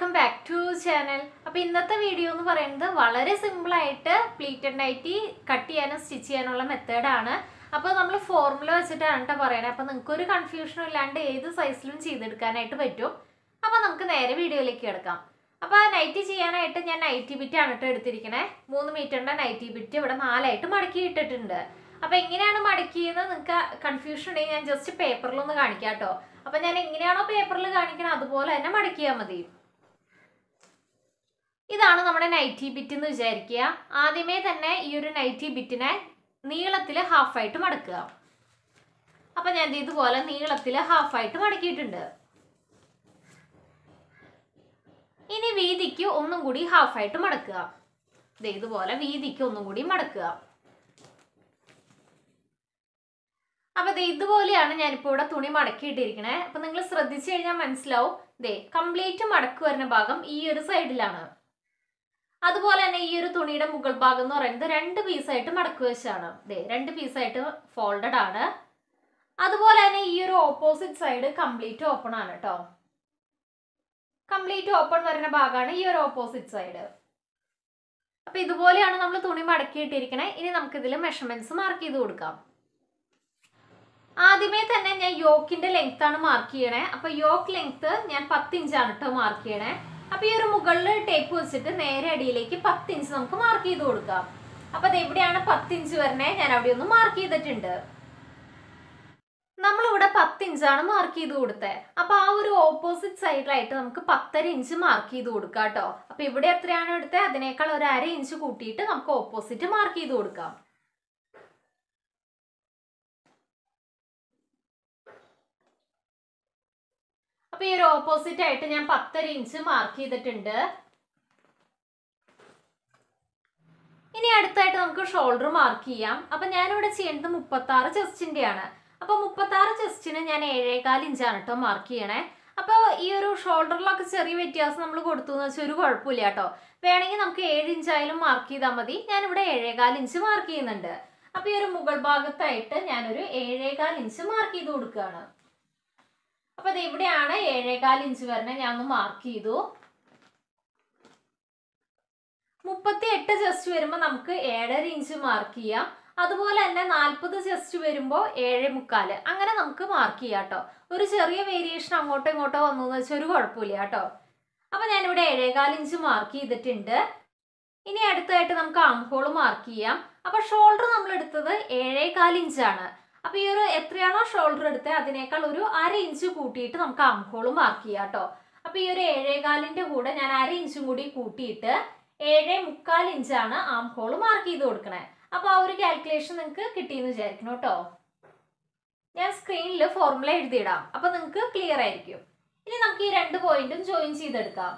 welcome back to channel അപ്പോൾ ഇന്നത്തെ video എന്ന് പറയുന്നത് വളരെ സിമ്പിൾ ആയിട്ട് പ്ലീറ്റഡ് നൈറ്റി കട്ട് ചെയ്യാനും സ്റ്റിച്ച് ചെയ്യാനുള്ള മെത്തേഡാണ് അപ്പോൾ നമ്മൾ ഫോർമുല വെച്ചിട്ടാണ് കേട്ടോ പറയണത് അപ്പോൾ നിങ്ങൾക്ക് ഒരു കൺഫ്യൂഷനും ഇല്ലാണ്ട് ഏത് സൈസിലും ചെയ്തെടുക്കാനായിട്ട് പറ്റും അപ്പോൾ നമുക്ക് നേരെ വീഡിയോയിലേക്ക് കിടക്കാം അപ്പോൾ ആ നൈറ്റി ചെയ്യാനായിട്ട് ഞാൻ നൈറ്റി ബിറ്റ് ആണ് കേട്ടോ എടുത്തിരിക്കണേ മൂന്ന് മീറ്ററിൻ്റെ നൈറ്റി ബിറ്റ് ഇവിടെ നാലായിട്ട് മടക്കി ഇട്ടിട്ടുണ്ട് അപ്പോൾ എങ്ങനെയാണ് മടക്കിയെന്ന് നിങ്ങൾക്ക് കൺഫ്യൂഷൻ ഉണ്ടെങ്കിൽ ഞാൻ ജസ്റ്റ് പേപ്പറിലൊന്ന് കാണിക്കാം കേട്ടോ അപ്പോൾ ഞാൻ എങ്ങനെയാണോ പേപ്പറിൽ കാണിക്കണത് അതുപോലെ തന്നെ മടക്കിയാൽ മതി ഇതാണ് നമ്മുടെ നൈറ്റി ബിറ്റ് എന്ന് വിചാരിക്കുക ആദ്യമേ തന്നെ ഈ ഒരു നൈറ്റി ബിറ്റിനെ നീളത്തിൽ ഹാഫായിട്ട് മടക്കുക അപ്പം ഞാൻ ദേ ഇതുപോലെ നീളത്തിൽ ഹാഫായിട്ട് മടക്കിയിട്ടുണ്ട് ഇനി വീതിക്ക് ഒന്നും കൂടി ഹാഫായിട്ട് മടക്കുക ദേ ഇതുപോലെ വീതിക്ക് ഒന്നും കൂടി മടക്കുക അപ്പൊ ദേ ഇതുപോലെയാണ് ഞാനിപ്പോൾ ഇവിടെ തുണി മടക്കിയിട്ടിരിക്കണേ അപ്പൊ നിങ്ങൾ ശ്രദ്ധിച്ചു കഴിഞ്ഞാൽ മനസ്സിലാവും ദേ കംപ്ലീറ്റ് മടക്ക് വരുന്ന ഭാഗം ഈ ഒരു സൈഡിലാണ് അതുപോലെ തന്നെ ഈ ഒരു തുണിയുടെ മുകൾ ഭാഗം എന്ന് പറയുന്നത് രണ്ട് പീസായിട്ട് മടക്ക് വെച്ചാണ് ദേ രണ്ട് പീസായിട്ട് ഫോൾഡഡ് ആണ് അതുപോലെ തന്നെ ഈ ഒരു ഓപ്പോസിറ്റ് സൈഡ് കംപ്ലീറ്റ് ഓപ്പൺ ആണ് കേട്ടോ കംപ്ലീറ്റ് ഓപ്പൺ വരുന്ന ഭാഗമാണ് ഈ ഒരു ഓപ്പോസിറ്റ് സൈഡ് അപ്പൊ ഇതുപോലെയാണ് നമ്മൾ തുണി മടക്കിയിട്ടിരിക്കണേ ഇനി നമുക്കിതിൽ മെഷർമെന്റ്സ് മാർക്ക് ചെയ്ത് കൊടുക്കാം ആദ്യമേ തന്നെ ഞാൻ യോക്കിന്റെ ലെങ്ത് ആണ് മാർക്ക് ചെയ്യണേ അപ്പൊ യോക്ക് ലെങ്ത് ഞാൻ പത്ത് ഇഞ്ചാണ് കേട്ടോ മാർക്ക് ചെയ്യണേ അപ്പൊ ഈ ഒരു മുകളിൽ ടേപ്പ് വെച്ചിട്ട് നേരെ അടിയിലേക്ക് പത്ത് ഇഞ്ച് നമുക്ക് മാർക്ക് ചെയ്ത് കൊടുക്കാം അപ്പൊ അത് എവിടെയാണ് പത്ത് ഇഞ്ച് വരണേ ഞാൻ അവിടെ ഒന്ന് മാർക്ക് ചെയ്തിട്ടുണ്ട് നമ്മളിവിടെ പത്ത് ഇഞ്ചാണ് മാർക്ക് ചെയ്ത് കൊടുത്തത് അപ്പൊ ആ ഒരു ഓപ്പോസിറ്റ് സൈഡിലായിട്ട് നമുക്ക് പത്തര ഇഞ്ച് മാർക്ക് ചെയ്ത് കൊടുക്കാം കേട്ടോ അപ്പൊ ഇവിടെ എത്രയാണ് എടുത്തത് അതിനേക്കാൾ ഒരു അര ഇഞ്ച് കൂട്ടിയിട്ട് നമുക്ക് ഓപ്പോസിറ്റ് മാർക്ക് ചെയ്ത് കൊടുക്കാം അപ്പൊ ഈ ഒരു ഓപ്പോസിറ്റ് ആയിട്ട് ഞാൻ പത്തര ഇഞ്ച് മാർക്ക് ചെയ്തിട്ടുണ്ട് ഇനി അടുത്തായിട്ട് നമുക്ക് ഷോൾഡർ മാർക്ക് ചെയ്യാം അപ്പൊ ഞാനിവിടെ ചെയ്യേണ്ടത് മുപ്പത്തി ആറ് ചെസ്റ്റിന്റെ ആണ് അപ്പൊ മുപ്പത്തി ആറ് ചെസ്റ്റിന് ഞാൻ ഏഴേകാൽ ഇഞ്ചാണ് കേട്ടോ മാർക്ക് ചെയ്യണേ അപ്പൊ ഈ ഒരു ഷോൾഡറിലൊക്കെ ചെറിയ വ്യത്യാസം നമ്മൾ കൊടുത്തു എന്ന് വെച്ചാൽ ഒരു കുഴപ്പമില്ല കേട്ടോ വേണമെങ്കിൽ നമുക്ക് ഏഴ് ഇഞ്ചായാലും മാർക്ക് ചെയ്താൽ മതി ഞാനിവിടെ ഏഴേകാൽ ഇഞ്ച് മാർക്ക് ചെയ്യുന്നുണ്ട് അപ്പൊ ഈ ഒരു മുകൾ ഭാഗത്തായിട്ട് ഞാനൊരു ഏഴേകാൽ ഇഞ്ച് മാർക്ക് ചെയ്ത് കൊടുക്കുകയാണ് അപ്പൊ അത് ഇവിടെയാണ് ഏഴേകാൽ ഇഞ്ച് വരണേ ഞാൻ ഒന്ന് മാർക്ക് ചെയ്തു മുപ്പത്തി എട്ട് ചെസ്റ്റ് വരുമ്പോൾ നമുക്ക് ഏഴര ഇഞ്ച് മാർക്ക് ചെയ്യാം അതുപോലെ തന്നെ നാൽപ്പത് ചെസ്റ്റ് വരുമ്പോൾ ഏഴ് മുക്കാല് അങ്ങനെ നമുക്ക് മാർക്ക് ചെയ്യാം കേട്ടോ ഒരു ചെറിയ വേരിയേഷൻ അങ്ങോട്ടോ ഇങ്ങോട്ടോ വന്നു എന്ന് വെച്ചാൽ ഒരു കുഴപ്പമില്ല കേട്ടോ അപ്പൊ ഞാനിവിടെ ഏഴേകാൽ ഇഞ്ച് മാർക്ക് ചെയ്തിട്ടുണ്ട് ഇനി അടുത്തായിട്ട് നമുക്ക് ആംഹോൾ മാർക്ക് ചെയ്യാം അപ്പൊ ഷോൾഡർ നമ്മൾ എടുത്തത് ഏഴേകാൽ ഇഞ്ചാണ് അപ്പൊ ഈ ഒരു എത്രയാണോ ഷോൾഡർ എടുത്തത് അതിനേക്കാൾ ഒരു അര ഇഞ്ച് കൂട്ടിയിട്ട് നമുക്ക് ആംഹോൾ മാർക്ക് ചെയ്യാം കേട്ടോ അപ്പൊ ഈ ഒരു ഏഴേകാലിന്റെ കൂടെ ഞാൻ അര ഇഞ്ചും കൂടി കൂട്ടിയിട്ട് ഏഴേ മുക്കാൽ ഇഞ്ചാണ് ആം ഹോൾ മാർക്ക് ചെയ്ത് കൊടുക്കണേ അപ്പൊ ആ ഒരു കാൽക്കുലേഷൻ നിങ്ങൾക്ക് കിട്ടിയെന്ന് വിചാരിക്കണം കേട്ടോ ഞാൻ സ്ക്രീനിൽ ഫോർമുല എഴുതിയിടാം അപ്പൊ നിങ്ങൾക്ക് ക്ലിയർ ആയിരിക്കും ഇനി നമുക്ക് ഈ രണ്ട് പോയിന്റും ജോയിൻ ചെയ്തെടുക്കാം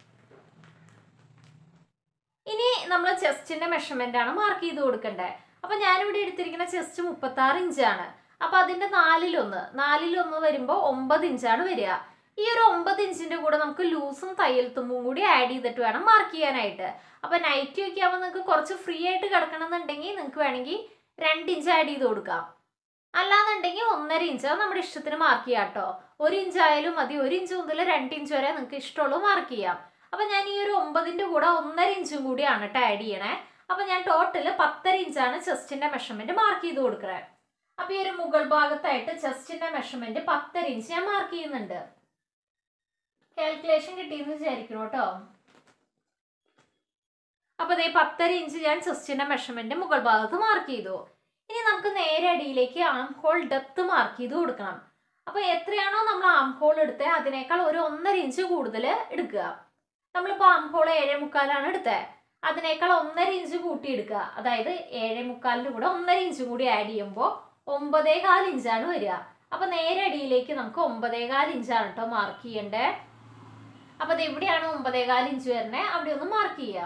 ഇനി നമ്മൾ ചെസ്റ്റിന്റെ മെഷർമെന്റ് ആണ് മാർക്ക് ചെയ്ത് കൊടുക്കേണ്ടത് അപ്പൊ ഞാനിവിടെ എടുത്തിരിക്കുന്ന ചെസ്റ്റ് മുപ്പത്തി ആറ് ഇഞ്ചാണ് അപ്പൊ അതിന്റെ നാലിലൊന്ന് നാലിലൊന്ന് വരുമ്പോൾ ഒമ്പത് ഇഞ്ചാണ് വരിക ഈ ഒരു ഒമ്പത് ഇഞ്ചിന്റെ കൂടെ നമുക്ക് ലൂസും തയ്യൽ തുമ്പും കൂടി ആഡ് ചെയ്തിട്ട് വേണം മാർക്ക് ചെയ്യാനായിട്ട് അപ്പൊ നൈറ്റി ഒക്കെ ആവുമ്പോൾ നിങ്ങൾക്ക് കുറച്ച് ഫ്രീ ആയിട്ട് കിടക്കണം എന്നുണ്ടെങ്കിൽ നിങ്ങൾക്ക് വേണമെങ്കിൽ രണ്ട് ഇഞ്ച് ആഡ് ചെയ്ത് കൊടുക്കാം അല്ലാന്നുണ്ടെങ്കിൽ ഒന്നര ഇഞ്ച് അത് നമ്മുടെ ഇഷ്ടത്തിന് മാർക്ക് ചെയ്യാം കേട്ടോ ഒരു ഇഞ്ച് ആയാലും മതി ഒരു ഇഞ്ച് മുതൽ രണ്ട് ഇഞ്ച് വരെ നിങ്ങൾക്ക് ഇഷ്ടമുള്ളത് മാർക്ക് ചെയ്യാം അപ്പൊ ഞാൻ ഈ ഒരു ഒമ്പതിന്റെ കൂടെ ഒന്നര ഇഞ്ചും കൂടിയാണ് കേട്ടോ ആഡ് ചെയ്യണേ അപ്പൊ ഞാൻ ടോട്ടൽ പത്തര ഇഞ്ചാണ് ചെസ്റ്റിന്റെ മെഷർമെന്റ് മാർക്ക് ചെയ്ത് കൊടുക്കുന്നത് അപ്പൊ ഈ ഒരു മുകൾ ഭാഗത്തായിട്ട് ചെസ്റ്റിന്റെ മെഷർമെന്റ് പത്തര ഇഞ്ച് ഞാൻ മാർക്ക് ചെയ്യുന്നുണ്ട് കാൽക്കുലേഷൻ കിട്ടിയെന്ന് വിചാരിക്കണം കേട്ടോ അപ്പൊ ദേ പത്തര ഇഞ്ച് ഞാൻ ചെസ്റ്റിന്റെ മെഷർമെന്റ് മുകൾ ഭാഗത്ത് മാർക്ക് ചെയ്തു ഇനി നമുക്ക് നേരെ അടിയിലേക്ക് ആം ഹോൾ ഡെപ്ത് മാർക്ക് ചെയ്ത് കൊടുക്കണം അപ്പൊ എത്രയാണോ നമ്മൾ ആം ഹോൾ എടുത്തത് അതിനേക്കാൾ ഒരു ഒന്നര ഇഞ്ച് കൂടുതൽ എടുക്കുക നമ്മളിപ്പോൾ ആം ഹോൾ ഏഴേ മുക്കാലാണ് എടുത്തത് അതിനേക്കാൾ ഒന്നര ഇഞ്ച് കൂട്ടി എടുക്കുക അതായത് ഏഴേ മുക്കാലിൻ്റെ കൂടെ ഒന്നര ഇഞ്ച് കൂടി ആഡ് ചെയ്യുമ്പോൾ ഒമ്പതേകാൽ ഇഞ്ചാണ് വരിക അപ്പൊ നേരെ അടിയിലേക്ക് നമുക്ക് ഒമ്പതേകാൽ ഇഞ്ചാണ് കേട്ടോ മാർക്ക് ചെയ്യേണ്ടത് അപ്പൊ അത് എവിടെയാണ് ഒമ്പതേകാൽ ഇഞ്ച് വരണേ അവിടെ ഒന്ന് മാർക്ക് ചെയ്യാം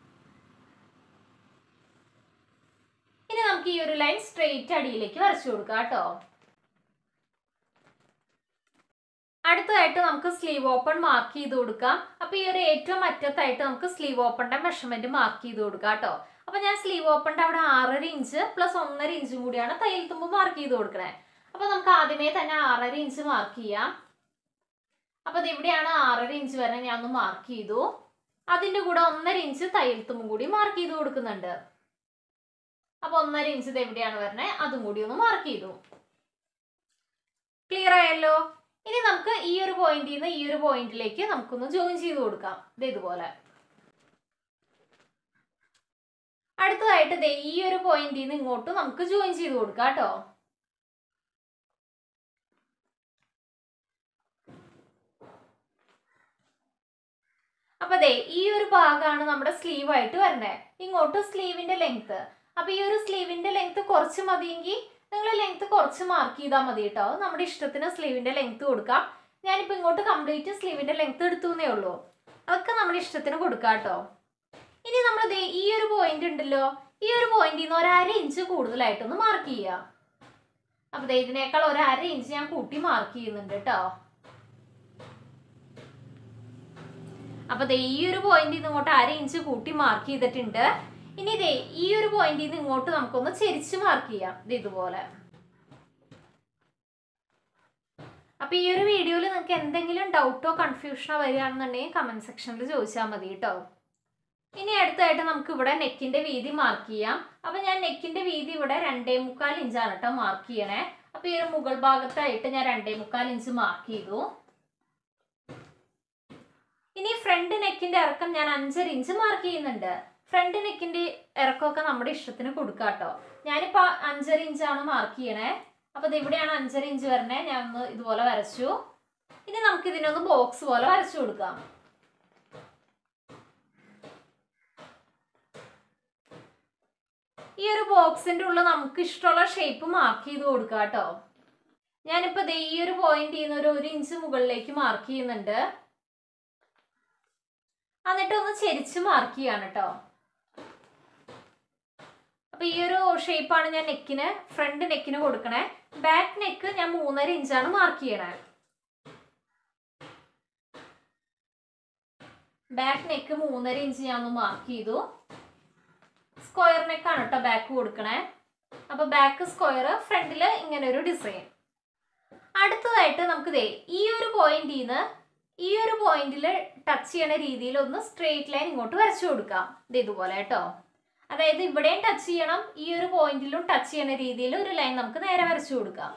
ഇനി നമുക്ക് ഈ ഒരു ലൈൻ സ്ട്രെയിറ്റ് അടിയിലേക്ക് വരച്ചു കൊടുക്കാം കേട്ടോ അടുത്തതായിട്ട് നമുക്ക് സ്ലീവ് ഓപ്പൺ മാർക്ക് ചെയ്ത് കൊടുക്കാം അപ്പൊ ഈ ഒരു ഏറ്റവും അറ്റത്തായിട്ട് നമുക്ക് സ്ലീവ് ഓപ്പണിന്റെ മെഷർമെന്റ് മാർക്ക് ചെയ്ത് കൊടുക്കാം കേട്ടോ അപ്പൊ ഞാൻ സ്ലീവ് ഓപ്പണിന്റെ അവിടെ ആറര ഇഞ്ച് പ്ലസ് ഒന്നര ഇഞ്ചും കൂടിയാണ് തയ്യൽ തുമ്പ് മാർക്ക് ചെയ്ത് കൊടുക്കണേ അപ്പൊ നമുക്ക് ആദ്യമേ തന്നെ ആറര ഇഞ്ച് മാർക്ക് ചെയ്യാം അപ്പോൾ ഇത് ഇവിടെയാണ് ആറര ഇഞ്ച് വരെ ഞാൻ ഒന്ന് മാർക്ക് ചെയ്തു അതിൻ്റെ കൂടെ ഒന്നര ഇഞ്ച് തയ്യൽ തുമ്പും കൂടി മാർക്ക് ചെയ്ത് കൊടുക്കുന്നുണ്ട് അപ്പോൾ ഒന്നര ഇഞ്ച് ഇത് എവിടെയാണ് വരണേ അതും കൂടി ഒന്ന് മാർക്ക് ചെയ്തു ക്ലിയർ ആയല്ലോ ഇനി നമുക്ക് ഈ ഒരു പോയിന്റിൽ നിന്ന് ഈ ഒരു പോയിന്റിലേക്ക് നമുക്കൊന്ന് ജോയിൻ ചെയ്ത് കൊടുക്കാം ഇത് ഇതുപോലെ അടുത്തതായിട്ട് ദേ ഈ ഒരു പോയിന്റിൽ നിന്ന് ഇങ്ങോട്ട് നമുക്ക് ജോയിൻ ചെയ്ത് കൊടുക്കാം കേട്ടോ അപ്പൊ ദേ ഈ ഒരു ഭാഗമാണ് നമ്മുടെ സ്ലീവ് ആയിട്ട് വരണേ ഇങ്ങോട്ട് സ്ലീവിന്റെ ലെങ്ത് അപ്പൊ ഈ ഒരു സ്ലീവിന്റെ ലെങ്ത് കുറച്ച് മതിയെങ്കിൽ നിങ്ങൾ ലെങ്ത് കുറച്ച് മാർക്ക് ചെയ്താൽ മതി കേട്ടോ നമ്മുടെ ഇഷ്ടത്തിന് സ്ലീവിന്റെ ലെങ്ത് കൊടുക്കാം ഞാനിപ്പോൾ ഇങ്ങോട്ട് കംപ്ലീറ്റ് സ്ലീവിന്റെ ലെങ്ത് എടുത്തു എന്നേ ഉള്ളൂ അതൊക്കെ നമ്മുടെ ഇഷ്ടത്തിന് കൊടുക്കാം കേട്ടോ ഇനി നമ്മൾ ദേ ഈ ഒരു പോയിന്റ് ഉണ്ടല്ലോ ഈ ഒരു പോയിന്റിൽ നിന്ന് ഒരു അര ഇഞ്ച് കൂടുതലായിട്ടൊന്ന് മാർക്ക് ചെയ്യുക അപ്പൊ ദേ ഇതിനേക്കാൾ ഒരു അര ഇഞ്ച് ഞാൻ കൂട്ടി മാർക്ക് ചെയ്യുന്നുണ്ട് കേട്ടോ അപ്പൊ ദേ ഈ ഒരു പോയിന്റിൽ നിന്ന് ഇങ്ങോട്ട് അര ഇഞ്ച് കൂട്ടി മാർക്ക് ചെയ്തിട്ടുണ്ട് ഇനി ദേ ഈ ഒരു പോയിന്റിൽ നിന്ന് ഇങ്ങോട്ട് നമുക്കൊന്ന് ചെരിച്ച് മാർക്ക് ചെയ്യാം ഇത് ഇതുപോലെ അപ്പൊ ഈ ഒരു വീഡിയോയിൽ നിങ്ങൾക്ക് എന്തെങ്കിലും ഡൗട്ടോ കൺഫ്യൂഷനോ വരികയാണെന്നുണ്ടെങ്കിൽ കമന്റ് സെക്ഷനിൽ ചോദിച്ചാൽ മതി കേട്ടോ ഇനി അടുത്തായിട്ട് നമുക്ക് ഇവിടെ നെക്കിന്റെ വീതി മാർക്ക് ചെയ്യാം അപ്പൊ ഞാൻ നെക്കിന്റെ വീതി ഇവിടെ രണ്ടേ മുക്കാൽ ഇഞ്ചാണ് കേട്ടോ മാർക്ക് ചെയ്യണേ അപ്പൊ ഈ ഒരു മുകൾ ഭാഗത്തായിട്ട് ഞാൻ രണ്ടേ മുക്കാൽ ഇഞ്ച് മാർക്ക് ചെയ്തു ഇനി ഫ്രണ്ട് നെക്കിന്റെ ഇറക്കം ഞാൻ അഞ്ചര ഇഞ്ച് മാർക്ക് ചെയ്യുന്നുണ്ട് ഫ്രണ്ട് നെക്കിന്റെ ഇറക്കമൊക്കെ നമ്മുടെ ഇഷ്ടത്തിന് കൊടുക്കാം കേട്ടോ ഞാനിപ്പോ അഞ്ചര ഇഞ്ചാണ് മാർക്ക് ചെയ്യണേ അപ്പൊ ഇത് ഇവിടെയാണ് അഞ്ചര ഇഞ്ച് വരണേ ഞാൻ ഒന്ന് ഇതുപോലെ വരച്ചു ഇനി നമുക്ക് ഇതിനൊന്ന് ബോക്സ് പോലെ വരച്ചു കൊടുക്കാം ഈ ഒരു ബോക്സിന്റെ ഉള്ളിൽ നമുക്ക് ഇഷ്ടമുള്ള ഷേപ്പ് മാർക്ക് ചെയ്ത് കൊടുക്കാം കേട്ടോ ഞാനിപ്പോ ദേ ഈ ഒരു പോയിന്റ് ചെയ്യുന്ന ഒരു ഒരു ഇഞ്ച് മുകളിലേക്ക് മാർക്ക് ചെയ്യുന്നുണ്ട് എന്നിട്ട് ഒന്ന് ചെരിച്ച് മാർക്ക് ചെയ്യാണ് കേട്ടോ അപ്പൊ ഈ ഒരു ഷേപ്പാണ് ഞാൻ നെക്കിന് ഫ്രണ്ട് നെക്കിന് കൊടുക്കണേ ബാക്ക് നെക്ക് ഞാൻ മൂന്നര ഇഞ്ചാണ് മാർക്ക് ചെയ്യണേ ബാക്ക് നെക്ക് മൂന്നര ഇഞ്ച് ഞാൻ ഒന്ന് മാർക്ക് ചെയ്തു സ്ക്വയർ നെക്കാണ് കേട്ടോ ബാക്ക് കൊടുക്കണേ അപ്പൊ ബാക്ക് സ്ക്വയർ ഫ്രണ്ടില് ഇങ്ങനെ ഒരു ഡിസൈൻ അടുത്തതായിട്ട് നമുക്ക് ദേ ഈ ഒരു പോയിന്റിൽ നിന്ന് ഈ ഒരു പോയിന്റിൽ ടച്ച് ചെയ്യണ രീതിയിൽ ഒന്ന് സ്ട്രെയിറ്റ് ലൈൻ ഇങ്ങോട്ട് വരച്ചു കൊടുക്കാം ഇത് ഇതുപോലെ കേട്ടോ അതായത് ഇവിടെയും ടച്ച് ചെയ്യണം ഈ ഒരു പോയിന്റിലും ടച്ച് ചെയ്യണ രീതിയിൽ ഒരു ലൈൻ നമുക്ക് നേരെ വരച്ചു കൊടുക്കാം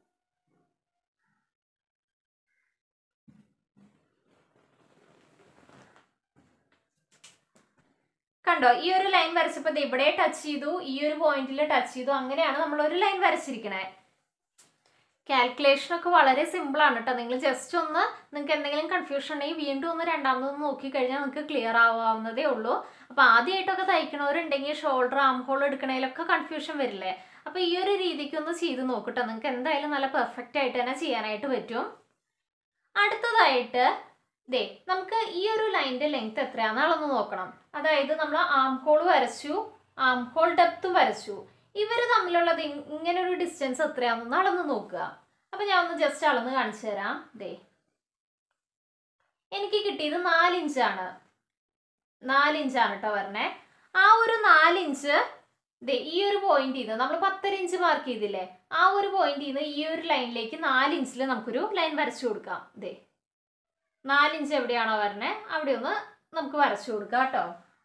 കണ്ടോ ഈ ഒരു ലൈൻ വരച്ചപ്പോൾ ദേ ഇവിടെ ടച്ച് ചെയ്തു ഈ ഒരു പോയിന്റിൽ ടച്ച് ചെയ്തു അങ്ങനെയാണ് നമ്മൾ ഒരു ലൈൻ വരച്ചിരിക്കണേ കാൽക്കുലേഷൻ ഒക്കെ വളരെ സിമ്പിൾ ആണ് കേട്ടോ നിങ്ങൾ ജസ്റ്റ് ഒന്ന് നിങ്ങൾക്ക് എന്തെങ്കിലും കൺഫ്യൂഷൻ ഉണ്ടെങ്കിൽ വീണ്ടും ഒന്ന് രണ്ടാമതൊന്ന് നോക്കിക്കഴിഞ്ഞാൽ നിങ്ങൾക്ക് ക്ലിയർ ആവാവുന്നതേ ഉള്ളൂ അപ്പോൾ ആദ്യമായിട്ടൊക്കെ തയ്ക്കണവരുണ്ടെങ്കിൽ ഷോൾഡർ ആം ഹോൾ എടുക്കണതിലൊക്കെ കൺഫ്യൂഷൻ വരില്ലേ അപ്പോൾ ഈ ഒരു രീതിക്ക് ഒന്ന് ചെയ്ത് നോക്കട്ടോ നിങ്ങൾക്ക് എന്തായാലും നല്ല പെർഫെക്റ്റ് ആയിട്ട് തന്നെ ചെയ്യാനായിട്ട് പറ്റും അടുത്തതായിട്ട് ദേ നമുക്ക് ഈ ഒരു ലൈനിന്റെ ലെങ്ത് എത്രയാണെന്ന് അളന്ന് നോക്കണം അതായത് നമ്മൾ ആം ഹോൾ വരച്ചു ആം ഹോൾ ഡെപ്തും വരച്ചു ഇവർ തമ്മിലുള്ളത് ഇ- ഇങ്ങനെ ഒരു ഡിസ്റ്റൻസ് എത്രയാണെന്ന് അളന്ന് നോക്കുക അപ്പൊ ഞാൻ ഒന്ന് ജസ്റ്റ് അളന്ന് കാണിച്ചു തരാം ദേ എനിക്ക് കിട്ടിയത് നാലിഞ്ചാണ് നാലിഞ്ചാണ് കേട്ടോ വരണേ ആ ഒരു നാലിഞ്ച് ദേ ഈ ഒരു പോയിന്റിൽ നിന്ന് നമ്മൾ പത്തര ഇഞ്ച് മാർക്ക് ചെയ്തില്ലേ ആ ഒരു പോയിന്റിൽ നിന്ന് ഈ ഒരു ലൈനിലേക്ക് നാലിഞ്ചിൽ നമുക്കൊരു ലൈൻ വരച്ചു കൊടുക്കാം ദേ നാലിഞ്ച് എവിടെയാണോ വരണേ അവിടെ ഒന്ന് നമുക്ക് വരച്ചു കൊടുക്കാം കേട്ടോ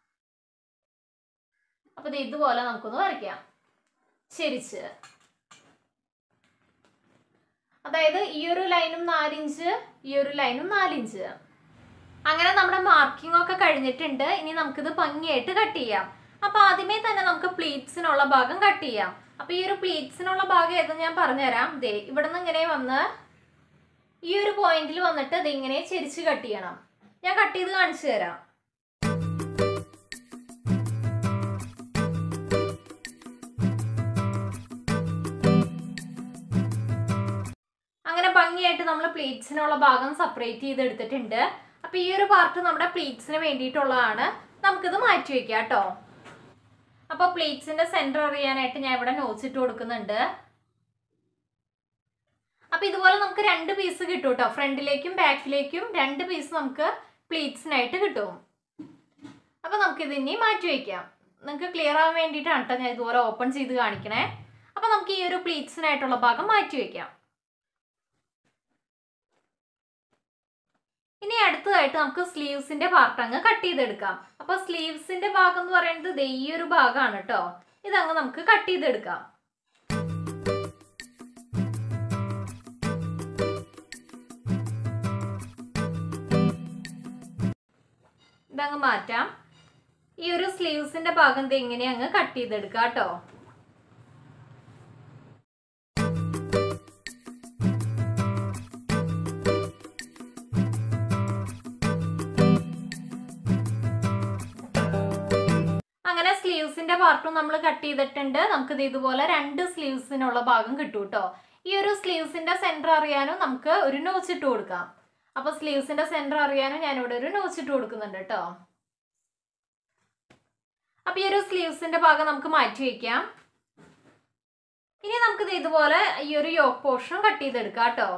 അപ്പൊ ദേ ഇതുപോലെ നമുക്കൊന്ന് വരയ്ക്കാം ചെരിച്ച് അതായത് ഈ ഒരു ലൈനും നാലിഞ്ച് ഈ ഒരു ലൈനും നാലിഞ്ച് അങ്ങനെ നമ്മുടെ മാർക്കിംഗ് ഒക്കെ കഴിഞ്ഞിട്ടുണ്ട് ഇനി നമുക്കിത് ഭംഗിയായിട്ട് കട്ട് ചെയ്യാം അപ്പൊ ആദ്യമേ തന്നെ നമുക്ക് പ്ലീറ്റ്സിനുള്ള ഭാഗം കട്ട് ചെയ്യാം അപ്പൊ ഈ ഒരു പ്ലീറ്റ്സിനുള്ള ഭാഗം ഏതെന്ന് ഞാൻ പറഞ്ഞുതരാം ദേ ഇവിടെ നിന്ന് ഇങ്ങനെ വന്ന് ഈ ഒരു പോയിന്റിൽ വന്നിട്ട് ഇത് ഇങ്ങനെ ചെരിച്ച് കട്ട് ചെയ്യണം ഞാൻ കട്ട് ചെയ്ത് കാണിച്ചു തരാം അങ്ങനെ ഭംഗിയായിട്ട് നമ്മൾ പ്ലീറ്റ്സിനുള്ള ഭാഗം സെപ്പറേറ്റ് ചെയ്ത് എടുത്തിട്ടുണ്ട് അപ്പൊ ഈ ഒരു പാർട്ട് നമ്മുടെ പ്ലീറ്റ്സിന് വേണ്ടിയിട്ടുള്ളതാണ് നമുക്കിത് മാറ്റി വെക്കാം കേട്ടോ അപ്പൊ പ്ലീറ്റ്സിന്റെ സെന്റർ അറിയാനായിട്ട് ഞാൻ ഇവിടെ നോട്ട്സ് ഇട്ട് കൊടുക്കുന്നുണ്ട് അപ്പൊ ഇതുപോലെ നമുക്ക് രണ്ട് പീസ് കിട്ടും കേട്ടോ ഫ്രണ്ടിലേക്കും ബാക്കിലേക്കും രണ്ട് പീസ് നമുക്ക് പ്ലീറ്റ്സിനായിട്ട് കിട്ടും അപ്പൊ നമുക്കിത് ഇനി മാറ്റി വെക്കാം നിങ്ങൾക്ക് ക്ലിയർ ആവാൻ വേണ്ടിയിട്ടാണ് കേട്ടോ ഞാൻ ഇതുപോലെ ഓപ്പൺ ചെയ്ത് കാണിക്കണേ അപ്പൊ നമുക്ക് ഈ ഒരു പ്ലീറ്റ്സിനായിട്ടുള്ള ഭാഗം മാറ്റി വെക്കാം ഇനി അടുത്തതായിട്ട് നമുക്ക് സ്ലീവ്സിന്റെ പാർട്ട് അങ്ങ് കട്ട് ചെയ്തെടുക്കാം അപ്പൊ സ്ലീവ്സിന്റെ ഭാഗം എന്ന് പറയുന്നത് ദേ ഈ ഒരു ഭാഗമാണ് കേട്ടോ ഇതങ്ങ് നമുക്ക് കട്ട് ചെയ്തെടുക്കാം ഇതങ്ങ് മാറ്റാം ഈ ഒരു സ്ലീവ്സിന്റെ ഭാഗം ദേ ഇങ്ങനെ അങ്ങ് കട്ട് ചെയ്തെടുക്കാം കേട്ടോ അങ്ങനെ സ്ലീവ്സിന്റെ പാർട്ടും നമ്മൾ കട്ട് ചെയ്തിട്ടുണ്ട് നമുക്കിത് ഇതുപോലെ രണ്ട് സ്ലീവ്സിനുള്ള ഭാഗം കിട്ടും കേട്ടോ ഈ ഒരു സ്ലീവ്സിന്റെ സെന്റർ അറിയാനും നമുക്ക് ഒരു നോച്ച് ഇട്ട് കൊടുക്കാം അപ്പൊ സ്ലീവ്സിന്റെ സെന്റർ അറിയാനും ഞാനിവിടെ ഒരു നോച്ച് ഇട്ട് കൊടുക്കുന്നുണ്ട് കേട്ടോ അപ്പൊ ഈ ഒരു സ്ലീവ്സിന്റെ ഭാഗം നമുക്ക് മാറ്റി വെക്കാം ഇനി നമുക്കിത് ഇതുപോലെ ഈ ഒരു യോക്ക് പോർഷൻ കട്ട് ചെയ്തെടുക്കാം കേട്ടോ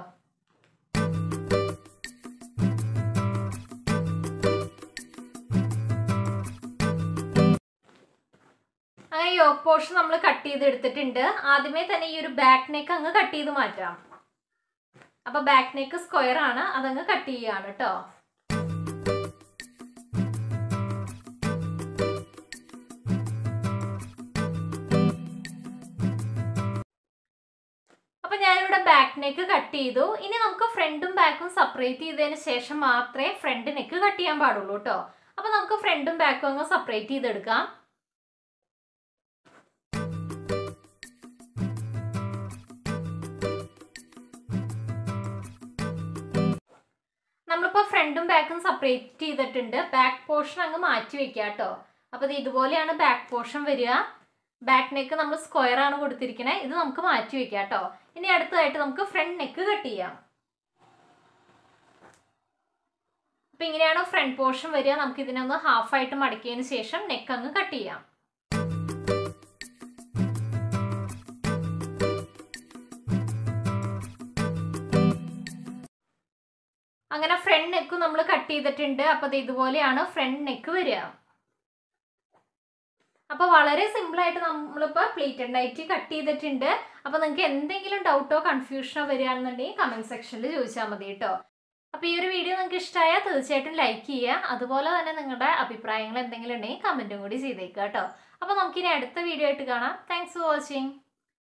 അങ്ങനെ യോക്ക് പോർഷൻ നമ്മൾ കട്ട് ചെയ്ത് എടുത്തിട്ടുണ്ട് ആദ്യമേ തന്നെ ഈ ഒരു ബാക്ക് നെക്ക് അങ്ങ് കട്ട് ചെയ്ത് മാറ്റാം അപ്പൊ ബാക്ക് നെക്ക് സ്ക്വയർ ആണ് അതങ്ങ് കട്ട് ചെയ്യാണ് കേട്ടോ അപ്പൊ ഞാനിവിടെ ബാക്ക് നെക്ക് കട്ട് ചെയ്തു ഇനി നമുക്ക് ഫ്രണ്ടും ബാക്കും സെപ്പറേറ്റ് ചെയ്തതിന് ശേഷം മാത്രമേ ഫ്രണ്ട് നെക്ക് കട്ട് ചെയ്യാൻ പാടുള്ളൂ കേട്ടോ അപ്പൊ നമുക്ക് ഫ്രണ്ടും ബാക്കും അങ്ങ് സെപ്പറേറ്റ് ചെയ്തെടുക്കാം നമ്മളിപ്പോൾ ഫ്രണ്ടും ബാക്കും സെപ്പറേറ്റ് ചെയ്തിട്ടുണ്ട് ബാക്ക് പോർഷൻ അങ്ങ് മാറ്റി വെക്കുക കേട്ടോ അപ്പോൾ ഇത് ഇതുപോലെയാണ് ബാക്ക് പോർഷൻ വരിക ബാക്ക് നെക്ക് നമ്മൾ സ്ക്വയർ ആണ് കൊടുത്തിരിക്കുന്നത് ഇത് നമുക്ക് മാറ്റി വെക്കാം കേട്ടോ ഇനി അടുത്തതായിട്ട് നമുക്ക് ഫ്രണ്ട് നെക്ക് കട്ട് ചെയ്യാം അപ്പം ഇങ്ങനെയാണ് ഫ്രണ്ട് പോർഷൻ വരിക നമുക്ക് ഇതിനൊന്ന് ഹാഫ് ആയിട്ട് മടക്കിയതിന് ശേഷം നെക്ക് അങ്ങ് കട്ട് ചെയ്യാം അങ്ങനെ ഫ്രണ്ട് നെക്ക് നമ്മൾ കട്ട് ചെയ്തിട്ടുണ്ട് അപ്പോൾ ഇതുപോലെയാണ് ഫ്രണ്ട് നെക്ക് വരിക അപ്പോൾ വളരെ സിമ്പിൾ ആയിട്ട് നമ്മളിപ്പോൾ പ്ലീറ്റഡ് നൈറ്റ് കട്ട് ചെയ്തിട്ടുണ്ട് അപ്പോൾ നിങ്ങൾക്ക് എന്തെങ്കിലും ഡൗട്ടോ കൺഫ്യൂഷനോ വരികയാണെന്നുണ്ടെങ്കിൽ കമൻറ്റ് സെക്ഷനിൽ ചോദിച്ചാൽ മതി കേട്ടോ അപ്പോൾ ഈ ഒരു വീഡിയോ നിങ്ങൾക്ക് ഇഷ്ടമായാൽ തീർച്ചയായിട്ടും ലൈക്ക് ചെയ്യുക അതുപോലെ തന്നെ നിങ്ങളുടെ അഭിപ്രായങ്ങൾ എന്തെങ്കിലും ഉണ്ടെങ്കിൽ കമൻറ്റും കൂടി ചെയ്തേക്കുക കേട്ടോ അപ്പോൾ നമുക്കിനി അടുത്ത വീഡിയോ ആയിട്ട് കാണാം താങ്ക്സ് ഫോർ വാച്ചിങ്